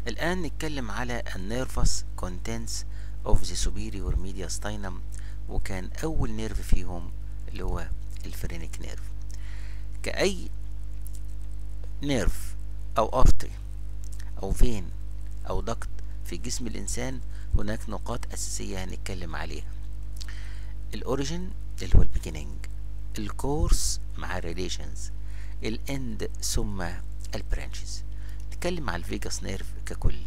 الآن نتكلم على النيرفس كونتنتس اوف ذا superior mediastinum وكان أول نيرف فيهم اللي هو الفرينيك نيرف كأي نيرف أو أرتري أو فين أو دكت في جسم الإنسان هناك نقاط أساسية هنتكلم عليها الأوريجين اللي هو البيجيننج الكورس مع الريليشنز الاند ثم البرانشز نتكلم على الفيجاس نيرف ككل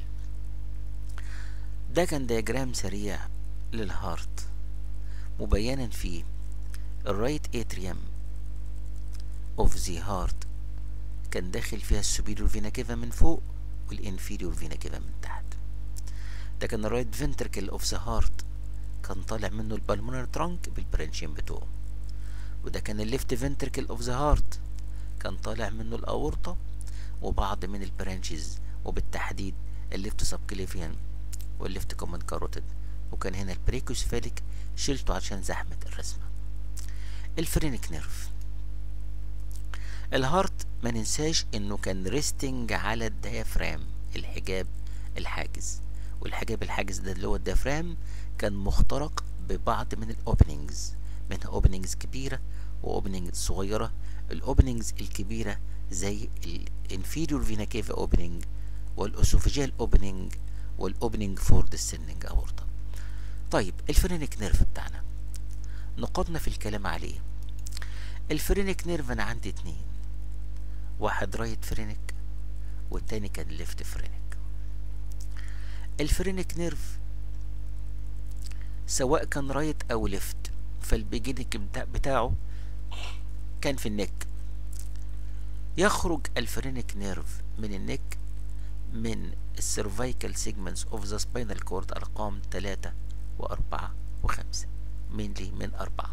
ده كان دياجرام سريع للهارت مبينا فيه الرايت اتريوم اوف ذا هارت كان داخل فيها السوبيريور فينا كيفا من فوق والانفيريور فينا كيفا من تحت ده كان الرايت فنتركل اوف ذا هارت كان طالع منه البالمونر ترانك بالبرانشين بتوعه وده كان الليفت فنتركل اوف ذا هارت كان طالع منه الاورطة وبعض من البرانشز وبالتحديد الليفت سبكليفيان والليفت كومن كاروتيد وكان هنا البريكوسفاليك شلته عشان زحمة الرسمة الفرينك نيرف الهارت ما ننساش انه كان ريستنج على الديافرام الحجاب الحاجز والحجاب الحاجز ده اللي هو الديافرام كان مخترق ببعض من الاوبننجز منها اوبننجز كبيرة واوبننجز صغيرة الاوبننجز الكبيرة زي الانفيريور فينا كيفا اوبننج والاسوفيجيال اوبننج والاوبننج فور ديسندنج اورطة طيب الفرينك نيرف بتاعنا نقطنا في الكلام عليه الفرينك نيرف انا عندي اتنين واحد رايت فرينك والتاني كان ليفت فرينك الفرينك نيرف سواء كان رايت او ليفت فالبيجينك بتاع بتاعه كان في النك يخرج الفرينك نيرف من النك من السيرفايكال سيجمنتس اوف ذا سباينال كورد ارقام تلاتة واربعة وخمسة مينلي من اربعة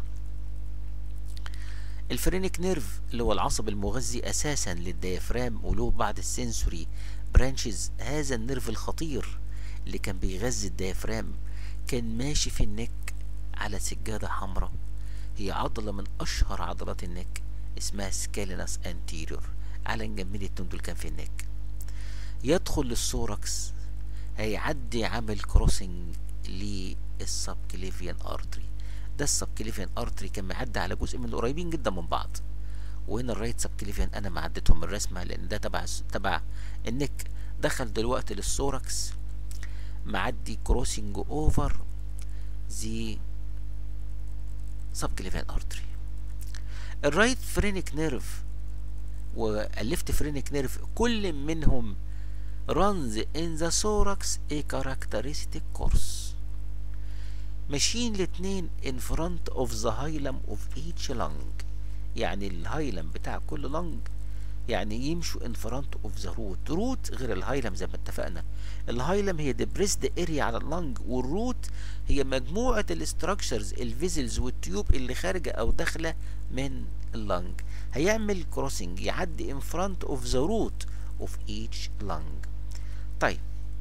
الفرينك نيرف اللي هو العصب المغذي اساسا للديافرام وله بعض السنسوري برانشز هذا النيرف الخطير اللي كان بيغذي الديافرام كان ماشي في النك على سجادة حمراء هي عضلة من أشهر عضلات النك اسمها سكالينس انتيريور على جنبين الاتنين دول كان في النك يدخل للسوركس هيعدي عامل كروسنج للسبكليفيان ارتري ده السبكليفيان ارتري كان معدي على جزء من قريبين جدا من بعض وهنا الرايت سبكليفيان انا ما عديتهم من الرسمه لان ده تبع تبع النك دخل دلوقتي للسوركس معدي كروسنج اوفر زي سبكليفيان ارتري الرايت فرينك نيرف والليفت فرينك نيرف كل منهم runs in the thorax a characteristic course ماشيين الاتنين in front of the hilum of each lung يعني الهايلم بتاع كل لنج يعني يمشوا in front of the root root غير الهايلم زي ما اتفقنا الهايلم هي depressed area على اللنج والروت هي مجموعة الاستراكشرز الفيزلز والتيوب اللي خارجة او داخلة من اللنج هيعمل كروسنج يعدي in front of the root of each lung طيب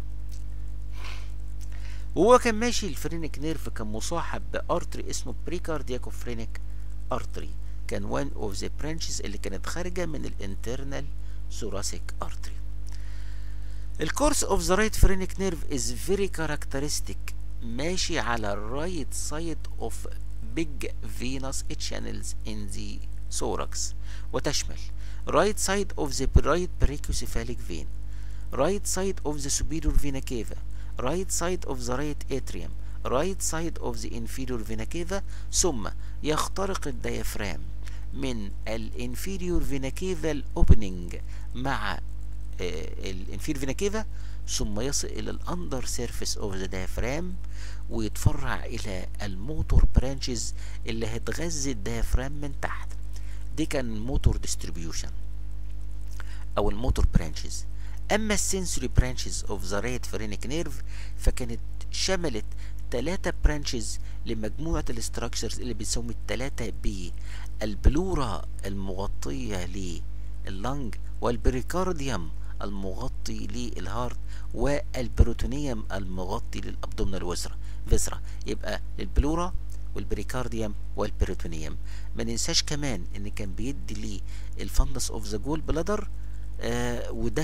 وهو كان ماشي الفرينك نيرف كان مصاحب بارتري اسمه بريكاردياكوفرينيك ارتري كان one of the branches اللي كانت خارجة من الانترنال thoracic artery الكورس اوف ذا رايت فرينك نيرف از فيري كاركترستيك ماشي على الرايت سايد اوف big venous channels in the thorax وتشمل right side of the right brachiocephalic vein right side of the superior vena cava right side of the right atrium right side of the inferior vena cava ثم يخترق الديافرام من الانفيريور فينا كيفا الاوبننج مع الانفيريور فينا كيفا ثم يصل الى الاندر سيرفيس اوف ذا ديافرام ويتفرع الى الموتور برانشز اللي هتغذي الديافرام من تحت دي كان الموتور ديستريبيوشن او الموتور برانشز اما السنسوري برانشز اوف ذا رايت فرينك نيرف فكانت شملت ثلاثة برانشز لمجموعة الاستراكشرز اللي بيسموا الثلاثة بي البلورا المغطية لللنج والبريكارديوم المغطي للهارت والبروتونيوم المغطي للابدومينال وزرا فيزرا يبقى البلورا والبريكارديوم والبريتونيوم ما ننساش كمان ان كان بيدي لي الفندس اوف ذا جول بلادر آه وده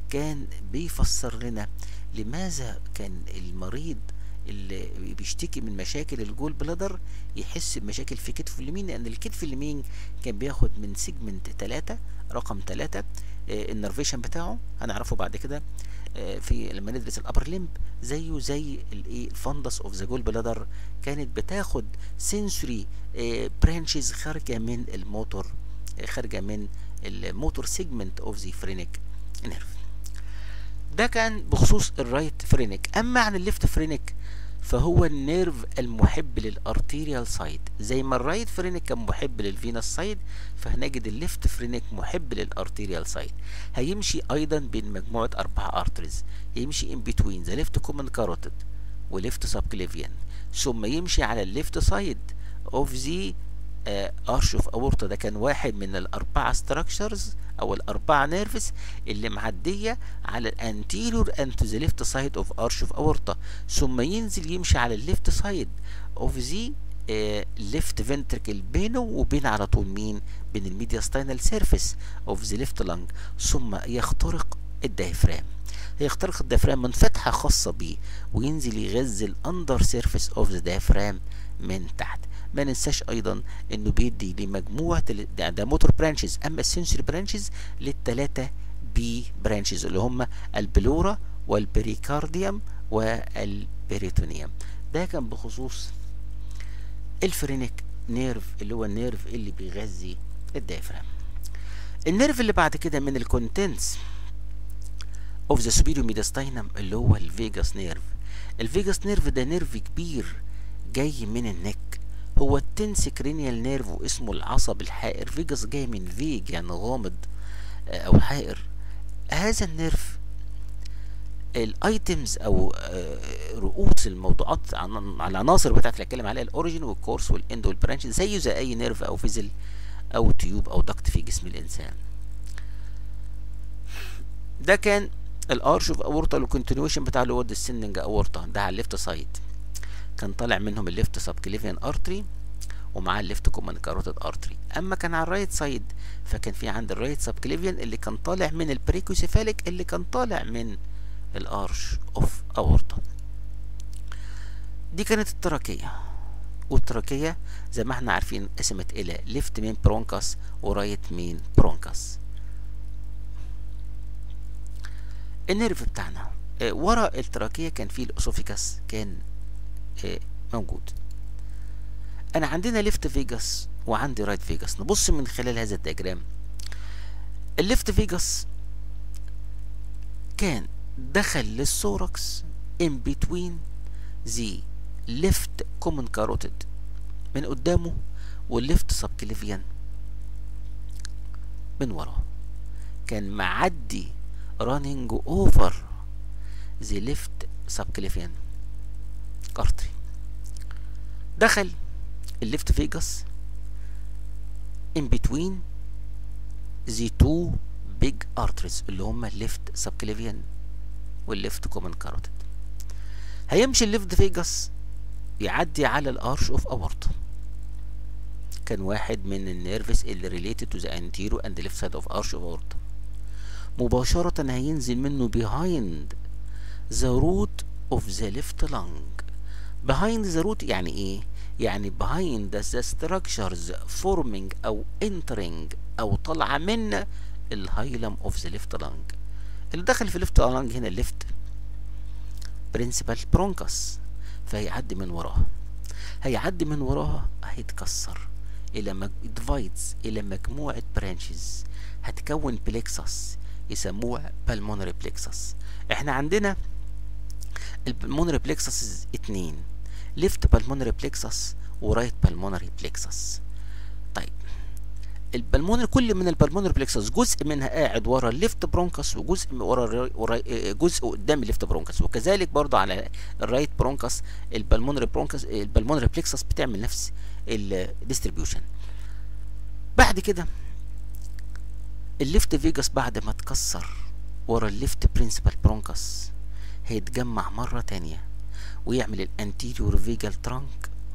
كان بيفسر لنا لماذا كان المريض اللي بيشتكي من مشاكل الجول بلادر يحس بمشاكل في كتفه اليمين لان الكتف اليمين كان بياخد من سيجمنت 3 رقم 3 النرفيشن بتاعه هنعرفه بعد كده آه، في لما ندرس الابر ليمب زيه زي الايه الفندس اوف ذا جول بلادر كانت بتاخد سنسوري برانشز خارجه من الموتور آه، خارجه من الموتور سيجمنت اوف ذا فرينيك نيرف ده كان بخصوص الرايت فرينك اما عن الليفت فرينك فهو النيرف المحب للارتيريال سايد زي ما الرايت فرينك كان محب للفينس سايد فهنجد الليفت فرينك محب للارتيريال سايد هيمشي ايضا بين مجموعه اربع ارتريز يمشي ان بتوين ذا ليفت كومن كاروتيد وليفت سبكليفيان ثم يمشي على الليفت سايد اوف ذا ارش اوف اورتا ده كان واحد من الاربعه ستراكشرز او الاربعه نيرفز اللي معديه على الانتيريور اند تو ذا ليفت سايد اوف ارش اوف اورتا ثم ينزل يمشي على الليفت سايد اوف ذا ليفت فنتركل بينه وبين على طول مين بين الميدياستاينال سيرفيس اوف ذا ليفت لانج ثم يخترق الدايفرام هيخترق الدايفرام من فتحه خاصه بيه وينزل يغذي الاندر سيرفيس اوف ذا دايفرام من تحت ما ننساش ايضا انه بيدي لمجموعه ال- ده, ده موتور برانشز اما السنسوري برانشز للثلاثه بي برانشز اللي هم البلورا والبريكارديوم والبريتونيوم ده كان بخصوص الفرينيك نيرف اللي هو النيرف اللي بيغذي الدايفرام النيرف اللي بعد كده من الكونتنتس اوف ذا superior mediastinum اللي هو الفيجاس نيرف الفيجاس نيرف ده نيرف كبير جاي من النك هو التنس كرينيال نيرف واسمه العصب الحائر فيجاس جاي من فيج يعني غامض آه، او حائر هذا النيرف الايتمز او آه، رؤوس الموضوعات عن- على العناصر بتاعت اللي اتكلم عليها الاوريجين والكورس والاند والبرانش زيه زي اي نيرف او فيزل او تيوب او دكت في جسم الانسان ده كان الارش اوف اورتا والكونتينيويشن بتاع اللي هو السننج اورتا ده على الليفت سايد كان طالع منهم الليفت سبكليفيان ارتري ومعاه الليفت كومن كاروتيد ارتري اما كان على الرايت سايد فكان في عند الرايت سبكليفيان اللي كان طالع من البريكوسيفاليك اللي كان طالع من الارش اوف اورتا دي كانت التراكيه والتراكيه زي ما احنا عارفين قسمت الى ليفت مين برونكاس ورايت مين برونكاس النيرف بتاعنا آه، ورا التراكيه كان فيه الاسوفيكاس كان آه، موجود انا عندنا ليفت فيجاس وعندي رايت فيجاس نبص من خلال هذا الدياجرام الليفت فيجاس كان دخل للسوركس in between the left common carotid من قدامه والليفت سبكليفيان من وراه كان معدي running over the left subclavian artery دخل الليفت فيجاس in between the two big arteries اللي هما الليفت سبكليفيان والليفت كومن كاروتيد هيمشي الليفت فيجاس يعدي على الارش اوف اورتا كان واحد من النيرفس اللي ريليتد تو ذا انتيرو اند ليفت سايد اوف ارش اوف اورتا مباشرة هينزل منه behind the root of the left lung behind the root يعني ايه؟ يعني behind the structures forming او entering او طالعة من الهايلم of the left lung اللي دخل في left lung هنا الليفت principal bronchus فهيعدي من وراها هيعدي من وراها هيتكسر الى مج... divides الى مجموعة branches هتكون بليكسس يسموها pulmonary plexus احنا عندنا البلمونري بليكسس اتنين ليفت بالمونري بليكسس ورايت بالمونري بليكسس طيب البلمونري كل من البلمونري بليكسس جزء منها قاعد ورا الليفت برونكس وجزء ورا ورا جزء قدام الليفت برونكس وكذلك برضه على الرايت برونكس البلمونري برونكس البلمونري بليكسس بتعمل نفس الديستريبيوشن بعد كده الليفت فيجاس بعد ما اتكسر ورا الليفت برنسبال برونكس هيتجمع مرة تانية ويعمل الانتيريور فيجال ترانك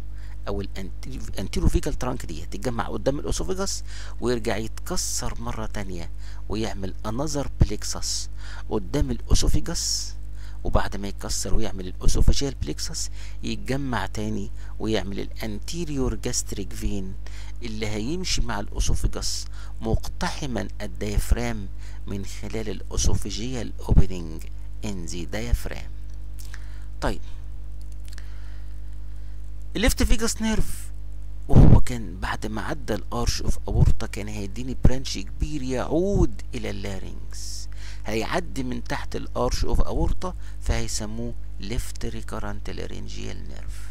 او الانتيرو فيجال ترانك دي تتجمع قدام الاسوفيجاس ويرجع يتكسر مرة تانية ويعمل انذر بليكسس قدام الاسوفيجاس وبعد ما يتكسر ويعمل الاسوفاجيال بليكسس يتجمع تاني ويعمل الانتيريور جاستريك فين اللي هيمشي مع الاسوفيجاس مقتحما الديافرام من خلال الاسوفيجيال اوبننج ان ذا ديافرام طيب الليفت فيجاس نيرف وهو كان بعد ما عدى الارش اوف اورتا كان هيديني برانش كبير يعود الى اللارينكس هيعدي من تحت الارش اوف اورتا فهيسموه ليفت ريكارنت لارينجيال نيرف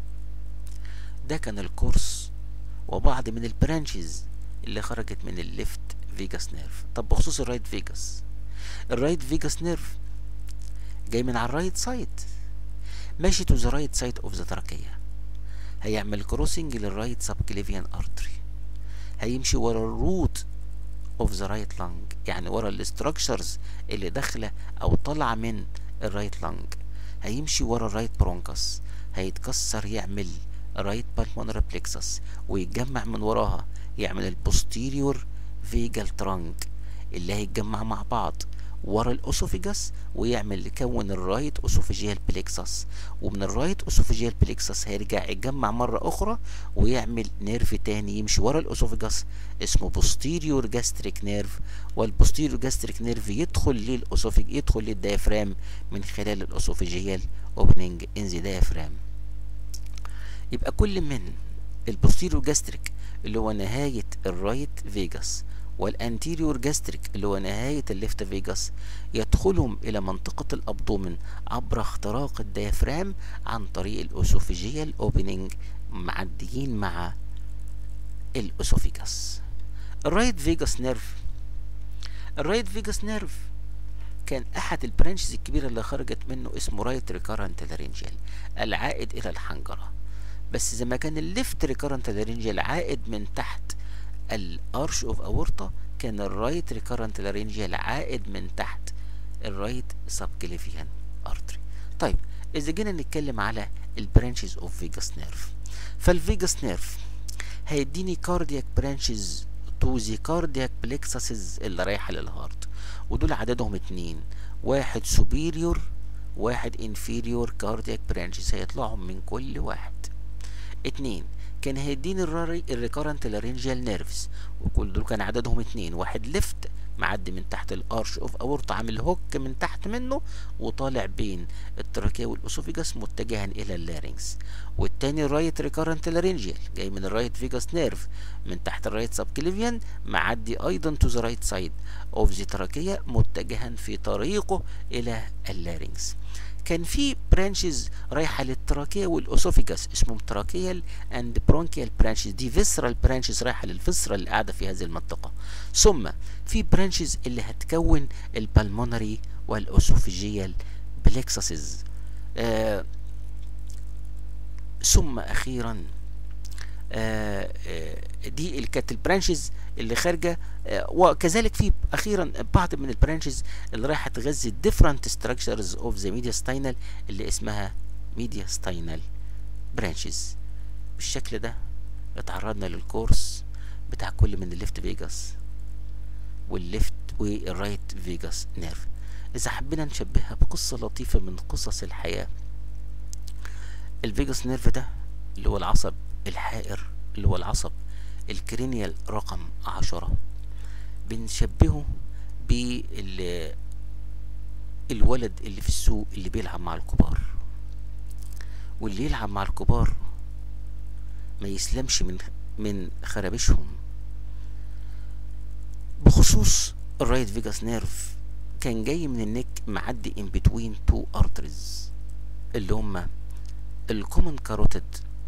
ده كان الكورس وبعض من البرانشز اللي خرجت من الليفت فيجاس نيرف طب بخصوص الرايت فيجاس الرايت فيجاس نيرف جاي من على الرايت سايد ماشي تو ذا رايت سايد اوف ذا تراكيه هيعمل كروسنج للرايت سب كليفيان ارتري هيمشي ورا الروت اوف ذا رايت لانج يعني ورا الاستراكشرز اللي داخله او طالعه من الرايت لانج هيمشي ورا الرايت برونكس هيتكسر يعمل رايت بالمونر بليكسس ويتجمع من وراها يعمل البوستيريور فيجال ترانك اللي هيتجمع مع بعض ورا الاسوفيجاس ويعمل يكون الرايت اسوفيجيال بليكسس ومن الرايت اسوفيجيال بليكسس هيرجع يتجمع مرة اخرى ويعمل نيرف تاني يمشي ورا الاسوفيجاس اسمه بوستيريور جاستريك نيرف والبوستيريور جاستريك نيرف يدخل للاسوفيج يدخل للديافرام من خلال الاسوفيجيال اوبننج ان ذا ديافرام يبقى كل من البوستيريور جاستريك اللي هو نهاية الرايت فيجاس والانتيريور جاستريك اللي هو نهاية الليفت فيجاس يدخلهم إلى منطقة الأبدومن عبر اختراق الديافرام عن طريق الأسوفيجيال أوبننج معديين مع الأسوفيجاس الرايت فيجاس نيرف الرايت فيجاس نيرف كان أحد البرانشز الكبيرة اللي خرجت منه اسمه رايت ريكارنت لارينجيال العائد إلى الحنجرة بس زي ما كان الليفت ريكارنت لارينجيال عائد من تحت الارش اوف اورتا كان الرايت ريكارنت لارينجيال عائد من تحت الرايت سبكليفيان ارتري طيب اذا جينا نتكلم على البرانشز اوف فيجاس نيرف فالفيجاس نيرف هيديني كاردياك برانشز تو ذا كاردياك بليكسسز اللي رايحه للهارت ودول عددهم اتنين واحد سوبيريور واحد انفيريور كاردياك برانشز هيطلعهم من كل واحد اتنين كان هيديني الريكارنت لارينجيال نيرفز وكل دول كان عددهم اتنين واحد ليفت معدي من تحت الارش اوف اورتا عامل هوك من تحت منه وطالع بين التراكيه والاسوفيجاس متجها الى اللارينكس والتاني رايت ريكارنت لارينجيال جاي من الرايت فيجاس نيرف من تحت الرايت سبكليفيان معدي ايضا تو ذا رايت سايد اوف ذا تراكيه متجها في طريقه الى اللارينكس كان في برانشز رايحه للتراكيه والاسوفيجاس اسمهم تراكيال اند برونكيال برانشز دي فيسرال برانشز رايحه للفسرة اللي قاعده في هذه المنطقه ثم في برانشز اللي هتكون البلمونري والاسوفيجيال بلكسسز آه ثم اخيرا آه آه دي اللي كانت البرانشز اللي خارجه آه وكذلك في اخيرا بعض من البرانشز اللي رايحه تغذي الديفرنت ستراكشرز اوف ذا ميديا ستاينال اللي اسمها ميديا ستاينال برانشز بالشكل ده اتعرضنا للكورس بتاع كل من الليفت فيجاس والليفت والرايت فيجاس نيرف اذا حبينا نشبهها بقصه لطيفه من قصص الحياه الفيجاس نيرف ده اللي هو العصب الحائر اللي هو العصب الكرينيال رقم عشرة بنشبهه بال الولد اللي في السوق اللي بيلعب مع الكبار واللي يلعب مع الكبار ما يسلمش من من خرابشهم بخصوص الرايت فيجاس نيرف كان جاي من النك معدي ان بتوين تو ارتريز اللي هما الكومن كاروتيد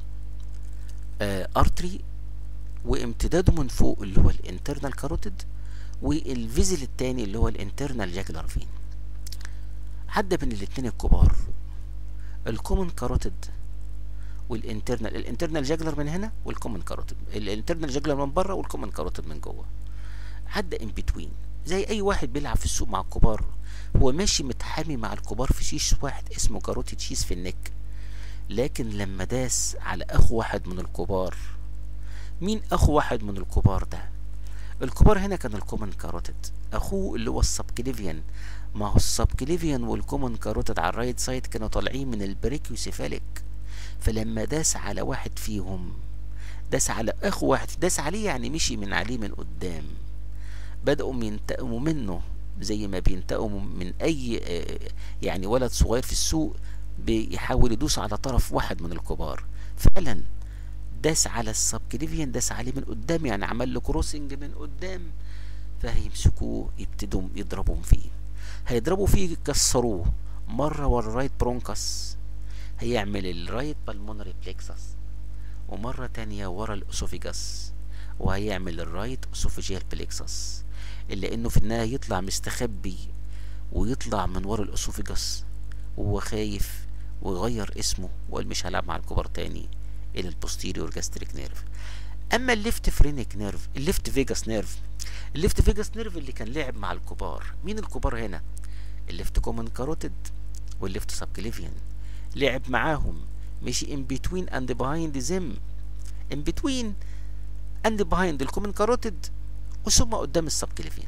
ارتري وامتداده من فوق اللي هو الانترنال كاروتيد والفيزل التاني اللي هو الانترنال جاكلر فين عدى بين الاتنين الكبار الكومن كاروتيد والانترنال الانترنال جاجلر من هنا والكومن كاروتيد الانترنال جاجلر من بره والكومن كاروتيد من جوه عدى ان بتوين زي اي واحد بيلعب في السوق مع الكبار هو ماشي متحامي مع الكبار في شيش واحد اسمه كاروتيد شيس في النك لكن لما داس على اخو واحد من الكبار مين اخو واحد من الكبار ده الكبار هنا كان الكومن كاروتيد اخوه اللي هو السبكليفيان ما هو السبكليفيان والكومن كاروتيد على الرايت سايد كانوا طالعين من البريكيوسيفاليك فلما داس على واحد فيهم داس على اخو واحد داس عليه يعني مشي من عليه من قدام بدأوا ينتقموا منه زي ما بينتقموا من اي يعني ولد صغير في السوق بيحاول يدوس على طرف واحد من الكبار فعلا داس على السبكليفيان داس عليه من قدام يعني عمل له كروسنج من قدام فهيمسكوه يبتدوا يضربوا فيه هيضربوا فيه يكسروه مرة ورا الرايت برونكس هيعمل الرايت بالمونري بليكسس ومرة تانية ورا الأسوفيجاس وهيعمل الرايت أسوفيجيال بليكسس إلا إنه في النهاية يطلع مستخبي ويطلع من ورا الأسوفيجاس وهو خايف ويغير اسمه وقال مش هلعب مع الكبار تاني إلى البوستيريور جاستريك نيرف أما الليفت فرينيك نيرف الليفت فيجاس نيرف الليفت فيجاس نيرف اللي كان لعب مع الكبار مين الكبار هنا الليفت كومن كاروتيد والليفت سبكليفيان لعب معاهم مشي in between and behind them in between and behind الكومن كاروتيد وثم قدام السبكليفيان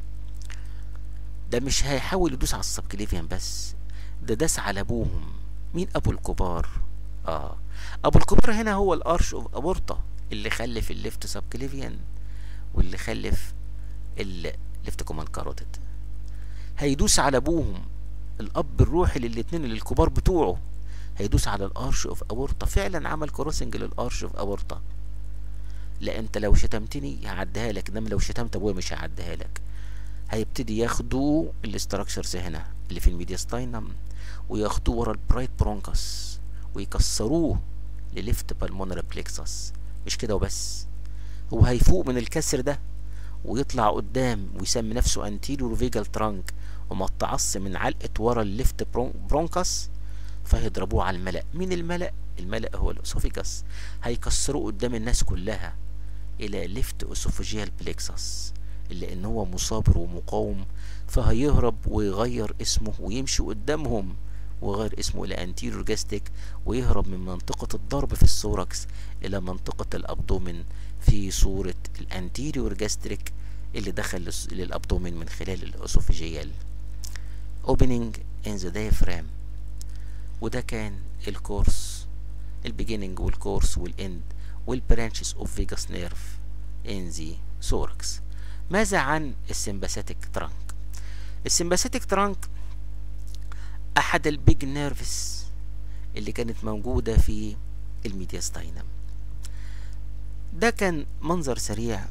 ده مش هيحاول يدوس على السبكليفيان بس ده داس على ابوهم مين ابو الكبار اه ابو الكبار هنا هو الارش اوف ابورتا اللي خلف الليفت سبكليفيان واللي خلف الليفت كومان كاروتيد هيدوس على ابوهم الاب الروحي للاتنين للكبار بتوعه هيدوس على الارش اوف ابورتا فعلا عمل كروسنج للارش اوف ابورتا لا انت لو شتمتني هعديها لك انما لو شتمت ابويا مش هعديها لك هيبتدي ياخدوا الاستراكشرز هنا اللي في الميدياستاينم وياخدوه ورا البرايت برونكس ويكسروه لليفت بالمونري بليكسس مش كده وبس هو هيفوق من الكسر ده ويطلع قدام ويسمي نفسه انتيريور فيجال ترانك ومتعص من علقة ورا الليفت برونكس فهيضربوه على الملأ مين الملأ؟ الملأ هو الأسوفيجاس هيكسروه قدام الناس كلها إلى ليفت أسوفيجيال بليكسس إلا إن هو مصابر ومقاوم فهيهرب ويغير اسمه ويمشي قدامهم وغير اسمه إلى انتيريور جاستيك ويهرب من منطقة الضرب في السوركس إلى منطقة الأبدومن في صورة الانتيريور جاستريك اللي دخل للأبدومن من خلال الأسوفيجيال opening in the diaphragm وده كان الكورس البيجيننج والكورس والاند والبرانشز اوف فيجاس نيرف ان ذا ثوركس ماذا عن السمباثيك ترانك السمباثيك ترانك احد البيج نيرفز اللي كانت موجودة في الميدياستاينم ده كان منظر سريع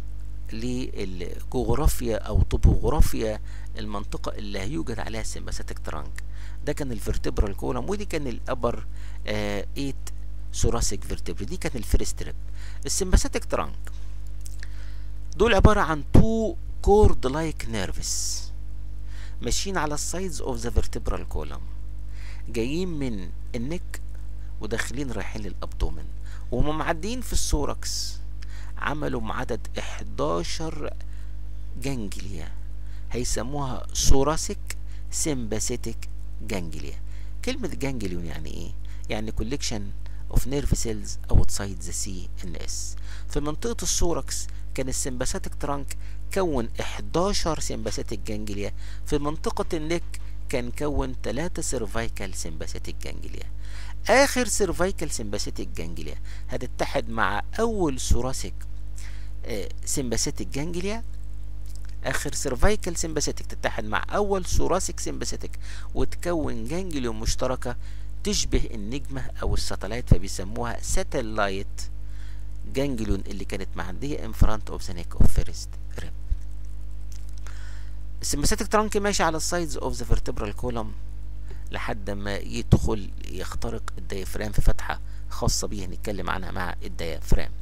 للجغرافيا او طبوغرافيا المنطقة اللي هيوجد عليها السمباثيك ترانك ده كان الفرتبرال كولم ودي كان الابر آه ايت ثوراسيك فيرتبري دي كان الفيرست ريب السمباثيك ترانك دول عبارة عن تو كورد لايك نيرفز ماشيين على السايدز اوف ذا فيرتبرال كولم جايين من النك وداخلين رايحين للابدومن وهم معديين في السوركس عملوا عدد 11 جانجليا هيسموها ثوراسيك سمباثيك جانجليا كلمة جانجليون يعني ايه؟ يعني collection of nerve cells outside the CNS في منطقة السوركس كان السمباثيك ترانك كون 11 سمباثيك جانجليا في منطقة النك كان كون 3 سيرفايكال سمباثيك جانجليا اخر سيرفايكال سمباثيك جانجليا هتتحد مع اول ثوراسيك سمباثيك جانجليا اخر سيرفايكال سمباثيك تتحد مع اول ثوراسيك سمباثيك وتكون جانجليون مشتركه تشبه النجمه او الساتلايت فبيسموها ساتلايت جانجليون اللي كانت معديه ان فرونت اوف ذا نيك اوف فيرست ريب السمباثيك ترانك ماشي على السايدز اوف ذا فيرتبرال كولوم لحد ما يدخل يخترق الديافرام في فتحه خاصه بيه هنتكلم عنها مع الديافرام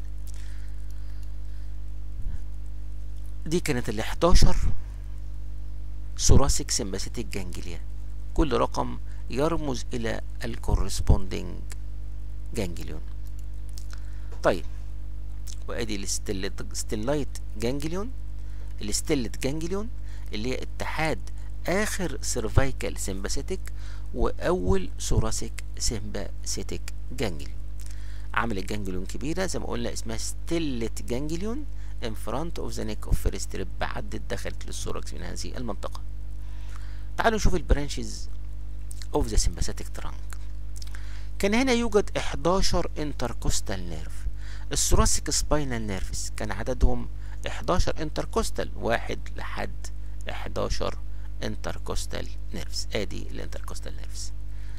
دي كانت ال 11 ثوراسيك سمباثيك جانجليا كل رقم يرمز الى الكورسبوندينج جانجليون طيب وادي الستيلايت جانجليون الستيلت جانجليون اللي هي اتحاد اخر سيرفايكال سمباثيك واول ثوراسيك سمباثيك جانجليون عملت جانجليون كبيرة زي ما قلنا اسمها ستيلت جانجليون in front of the neck of first rib عدت دخلت للثوركس من هذه المنطقة تعالوا نشوف البرانشز of the sympathetic trunk كان هنا يوجد 11 انتركوستال نيرف الثوراسيك سباينال نيرفز كان عددهم 11 انتركوستال واحد لحد 11 انتركوستال نيرفز ادي الانتركوستال نيرفز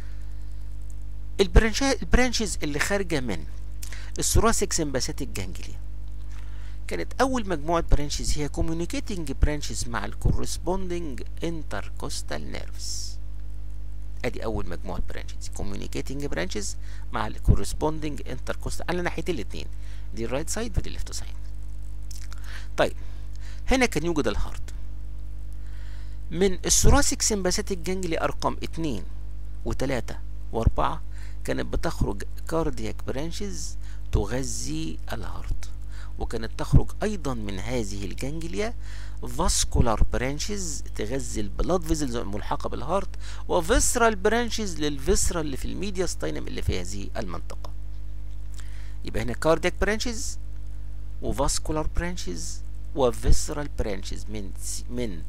البرانشز اللي خارجه من الثوراسيك سمباثيك جانجليا كانت اول مجموعه برانشز هي communicating برانشز مع الكورسبوندينج انتركوستال نيرفز ادي اول مجموعه برانشز communicating برانشز مع الكورسبوندينج انتركوستال على ناحيتين الاثنين دي الرايت سايد ودي الليفت سايد طيب هنا كان يوجد الهارت من الثوراسيك سمباثيك جانجلي ارقام 2 و3 و4 كانت بتخرج كاردياك برانشز تغذي الهارت وكانت تخرج ايضا من هذه الجانجليا فاسكولار برانشز تغذي البلاد فيزلز الملحقه بالهارت وفيسرال برانشز للفيسرال اللي في الميديا ستاينم اللي في هذه المنطقه يبقى هنا كاردياك برانشز وفاسكولار برانشز وفيسرال برانشز من من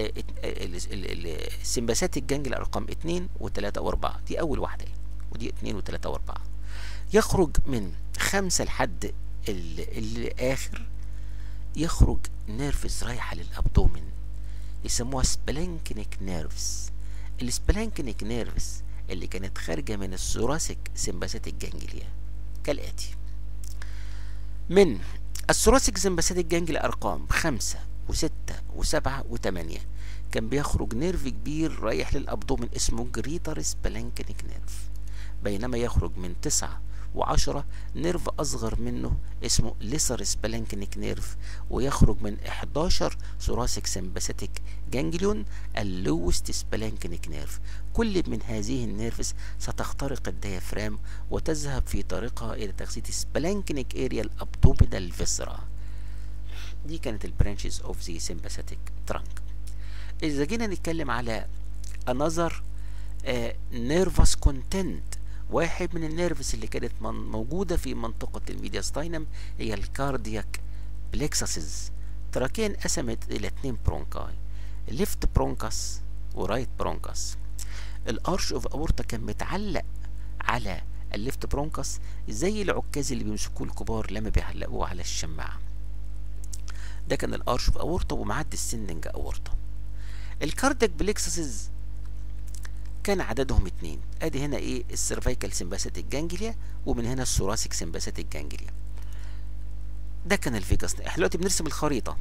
السمباثات الجانجل ارقام 2 و3 و4 دي اول واحده ودي 2 و3 و4 يخرج من خمسة لحد الاخر يخرج نيرفز رايحه للابدومين يسموها سبلانكنيك نيرفز السبلانكنيك نيرفز اللي كانت خارجه من الثوراسيك سمباثيك جانجليا كالاتي من الثوراسيك سمباثيك جانجليا ارقام خمسة وستة وسبعة وثمانية كان بيخرج نيرف كبير رايح للابدومين اسمه جريتر سبلانكنيك نيرف بينما يخرج من تسعة وعشرة نيرف أصغر منه اسمه ليسر سبلانكنيك نيرف ويخرج من 11 ثوراسيك سمباثيك جانجليون اللوست سبلانكنيك نيرف كل من هذه النيرفز ستخترق الديافرام وتذهب في طريقها إلى تغذية سبلانكنيك اريا الابدومينال فيسرا دي كانت البرانشز اوف ذا سمباثيك ترانك إذا جينا نتكلم على another نيرفس uh, كونتنت واحد من النيرفز اللي كانت من موجودة في منطقة الميدياستاينم هي الكاردياك بليكساسز تراكيا انقسمت إلى اتنين برونكاي ليفت برونكاس ورايت برونكاس الارش اوف اورتا كان متعلق على الليفت برونكاس زي العكاز اللي بيمسكوه الكبار لما بيعلقوه على الشماعة ده كان الارش اوف اورتا ومعدي السندنج اورتا الكاردياك بليكساسز كان عددهم اتنين ادي هنا ايه السيرفيكال سمباثيك جانجليا ومن هنا الثوراسيك سمباثيك جانجليا ده كان الفيجاس احنا دلوقتي بنرسم الخريطة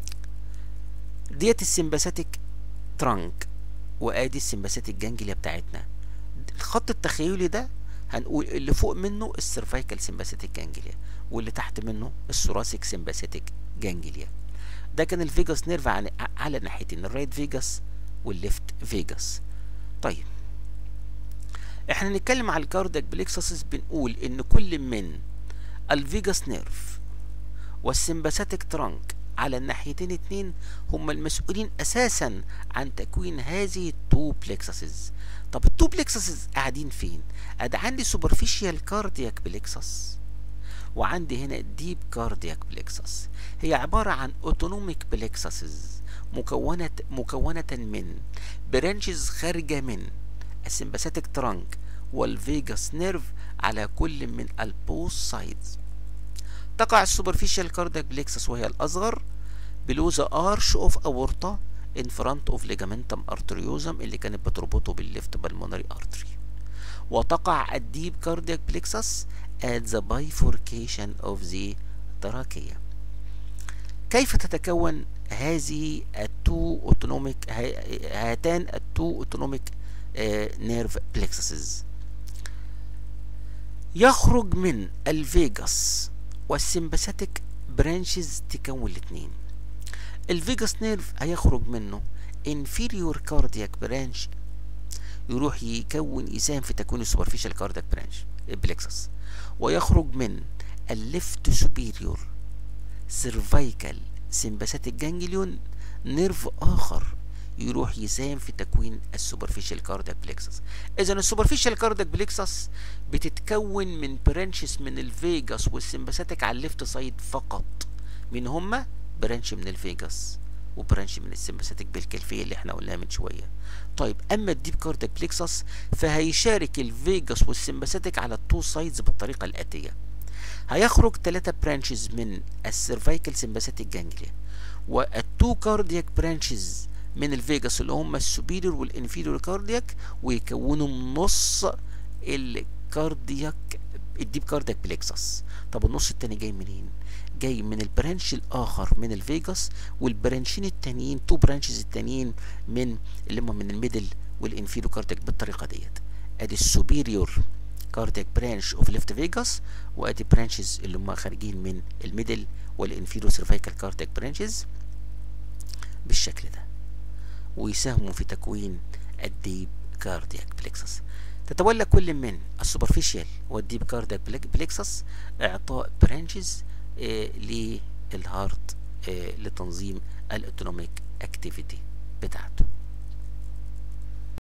ديت السمباثيك ترانك وادي السمباثيك جانجليا بتاعتنا الخط التخيلي ده هنقول اللي فوق منه السيرفيكال سمباثيك جانجليا واللي تحت منه الثوراسيك سمباثيك جانجليا ده كان الفيجاس نيرف على, على ناحيتين الرايت فيجاس والليفت فيجاس طيب احنا نتكلم على الكاردياك بليكسسز بنقول ان كل من الفيجاس نيرف والسمباثيك ترانك على الناحيتين اتنين هم المسؤولين اساسا عن تكوين هذه التو بليكسسز طب التو بليكسسز قاعدين فين ادي عندي سوبرفيشال كاردياك بليكسس وعندي هنا ديب كاردياك بليكسس هي عبارة عن اوتونوميك بليكسسز مكونة مكونة من برانشز خارجة من السمباثيك ترانك والفيجاس نيرف على كل من البوث سايدز تقع السوبرفيشال كاردياك بليكسس وهي الأصغر below the arch of aorta in front of ligamentum arteriosum اللي كانت بتربطه بالليفت بالمونري artery وتقع الديب كاردياك بليكسس at the bifurcation of the trachea كيف تتكون هذه التو اوتونوميك هاتان التو اوتونوميك نيرف بلكسسز يخرج من الفيجاس والسمباثيك برانشز تكون الاثنين الفيجاس نيرف هيخرج منه inferior cardiac branch يروح يكون يساهم في تكوين السوبرفيشال كاردياك برانش بلكسس ويخرج من الليفت سوبيريور سيرفايكال سمباثيك جانجليون نيرف اخر يروح يساهم في تكوين السوبرفيشال كاردياك بليكسس اذا السوبرفيشال كاردياك بليكسس بتتكون من برانشز من الفيجاس والسمباثيك على الليفت سايد فقط من هما برانش من الفيجاس وبرانش من السمباثيك بالكلفيه اللي احنا قلناها من شويه طيب اما الديب كاردياك بليكسس فهيشارك الفيجاس والسمباثيك على التو سايدز بالطريقه الاتيه هيخرج ثلاثة برانشز من السيرفايكال سمباثيك جانجليا والتو كاردياك برانشز من الفيجاس اللي هم السوبيريور والانفيريور كاردياك ويكونوا نص الكاردياك الديب كاردياك بليكسس طب النص التاني جاي منين جاي من البرانش الاخر من الفيجاس والبرانشين التانيين تو برانشز التانيين من اللي هم من الميدل والانفيريور كاردياك بالطريقه ديت ادي السوبيريور كاردياك برانش اوف ليفت فيجاس وادي برانشز اللي هم خارجين من الميدل والانفيريور سيرفايكال كاردياك برانشز بالشكل ده ويساهموا في تكوين الديب كاردياك بليكسس تتولى كل من السوبرفيشال والديب كاردياك بليكسس اعطاء برانشز آه للهارت آه لتنظيم الاوتونوميك اكتيفيتي بتاعته